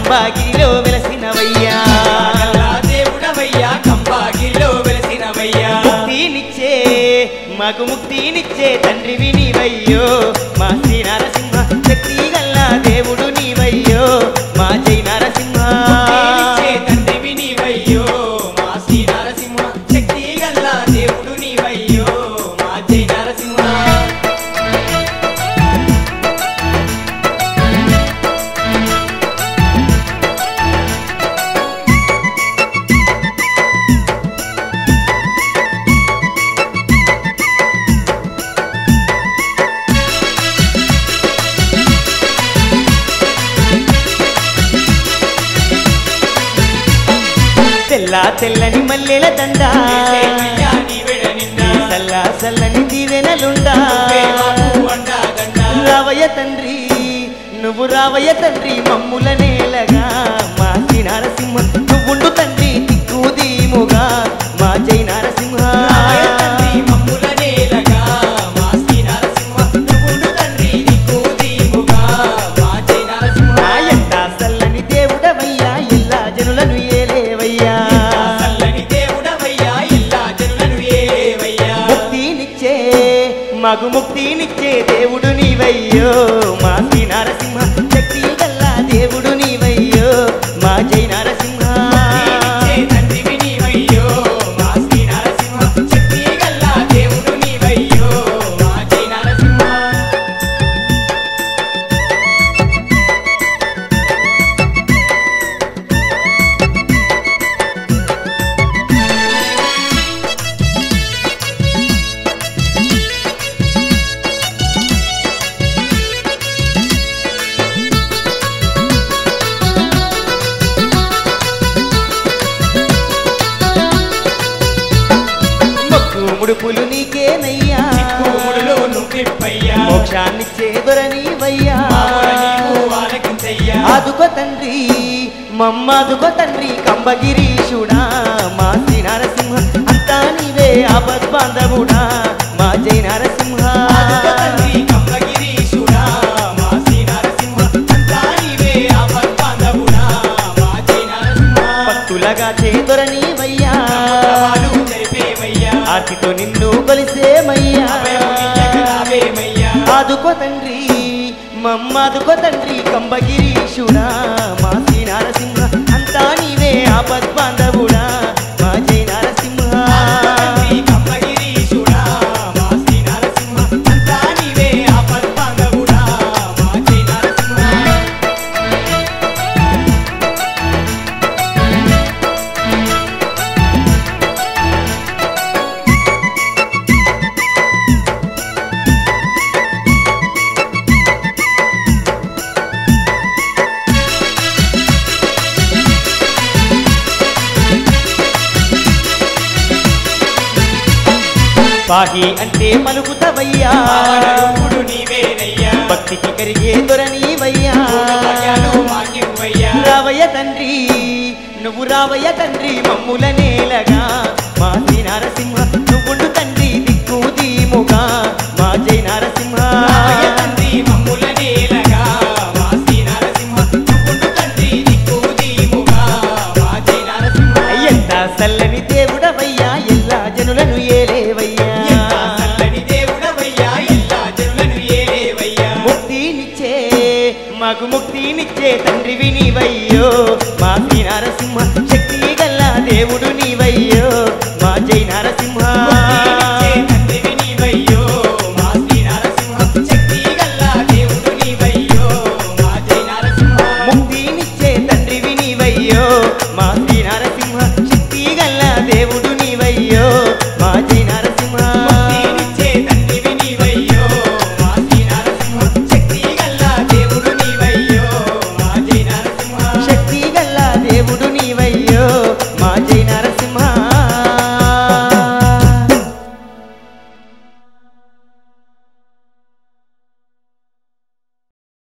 కంబాగిరిలో వెలసినవయ్యా గల్లా దేవుడవయ్యా కంబాగిలో వెలసినవయ్యా ముక్తినిచ్చే మాకు ముక్తినిచ్చే తండ్రివి నీవయ్యో మా శ్రీ నరసింహ శక్తి గల్లా దేవుడు నీవయ్యో మా జై నరసింహ నీనిచ్చే తండ్రివి నీవయ్యో మా శ్రీ నరసింహ శక్తి గల్లా దేవుడు నీవయ్యో మా జై నరసింహ తెల్ల తెల్లని మల్లెల దండ వేసేవయ్యా నీ వెడ నిండా. సల్ల సల్లని దీవెనలుండా నువ్వే మాకు అండాదండ. రావయ్య తండ్రి నువ్వు రావయ్య తండ్రి మమ్ముల నేలగా మా శ్రీ నరసింహ నువ్వుండు తండ్రి దిక్కు దీముగా మా జై నరసింహ రావయ్య తండ్రి మమ్ముల నేలగా, మా శ్రీ నరసింహ. నువ్వుండు తండ్రి దిక్కు దీముగా, మా జై నరసింహ. నా ఎంట సల్లని దేవుడవయ్యా ఎల్లా జనులను ఏలేవయ్యా చల్లని దేవుడవయ్యా, ఎల్లా జనులను ఏలేవయ్యా. ముక్తినిచ్చే మగు ముక్తినిచ్చే దేవుడు నీవయ్యో మా శ్రీ నరసింహ శక్తి గల్లా దేవుడు నీవయ్యో మా జై నరసింహ నీనిచ్చే తండ్రివి నీవయ్యో, మా శ్రీ నరసింహ. శక్తి గల్లా దేవుడు నీవయ్యో, మా జై నరసింహ. మొక్కు ముడుపులు నీకేనయ్యా చిక్కుముడులో నువ్వెప్పయ్యా, మోక్షాన్నిచ్చే దొరనీవయ్యా మామూల నీవు ఆలకించయ్యా. ఆదుకో తండ్రి మమ్మాదుకో తండ్రి కంబగిరీషుడా మా శ్రీ నరసింహ అంతా నీవే ఆపద్బాంధవుడా మా జై నరసింహ ఆదుకో తండ్రి కంబగిరీశుడా, మా శ్రీ నరసింహ. అంతా నీవే ఆపద్బాంధవుడా, మా జై నరసింహ. భక్తులగా చేదొరనీవయ్యా నమ్మకవాలు జరిపేవయ్యా, ఆర్తితో నిన్ను కొలిసేమయ్యా అభయమునియ్యక రావేమయ్యా. ఆదుకో తండ్రి మమ్మాదుకో తండ్రి కంబగిరీషుడా మా శ్రీ నరసింహ అంతా నీవే ఆపద్బాంధవుడా మా జై నరసింహ ఆదుకో తండ్రి కంబగిరీశుడా, మా శ్రీ నరసింహ. అంతా నీవే ఆపద్బాంధవుడా, మా జై నరసింహ. పాహి అంటే పలుకుతవయ్యా పావనరూపుడు నీవేనయ్యా, భక్తికి కరిగే దొరనీవయ్యా భోగభాగ్యాలు మాకివ్వయ్యా. రావయ్య తండ్రి నువ్వు రావయ్య తండ్రి మమ్ముల నేలగా మా శ్రీ నరసింహ నువ్వుండు తండ్రి దిక్కు దీముగా మా జై నరసింహ రావయ్య తండ్రి మమ్ముల నేలగా, మా శ్రీ నరసింహ. నువ్వుండు తండ్రి దిక్కు దీముగా, మా జై నరసింహ. ఎంత చల్లని దేవుడవయ్యా ఎల్లా జనులను ఏలేవయ్యా ఎంత చల్లని దేవుడవయ్యా, ఎల్లా జనులను ఏలేవయ్యా. ముక్తినిచ్చే మాకు ముక్తినిచ్చే తండ్రివి నీవయ్యో మా శ్రీ నరసింహ శక్తి గల్లా దేవుడు నీవయ్యో మా జై నరసింహ ముక్తినిచ్చే తండ్రివి నీవయ్యో, మా శ్రీ నరసింహ. శక్తి గల్లా దేవుడు నీవయ్యో, మా జై నరసింహ. ముక్తినిచ్చే తండ్రివి నీవయ్యో మా శ్రీ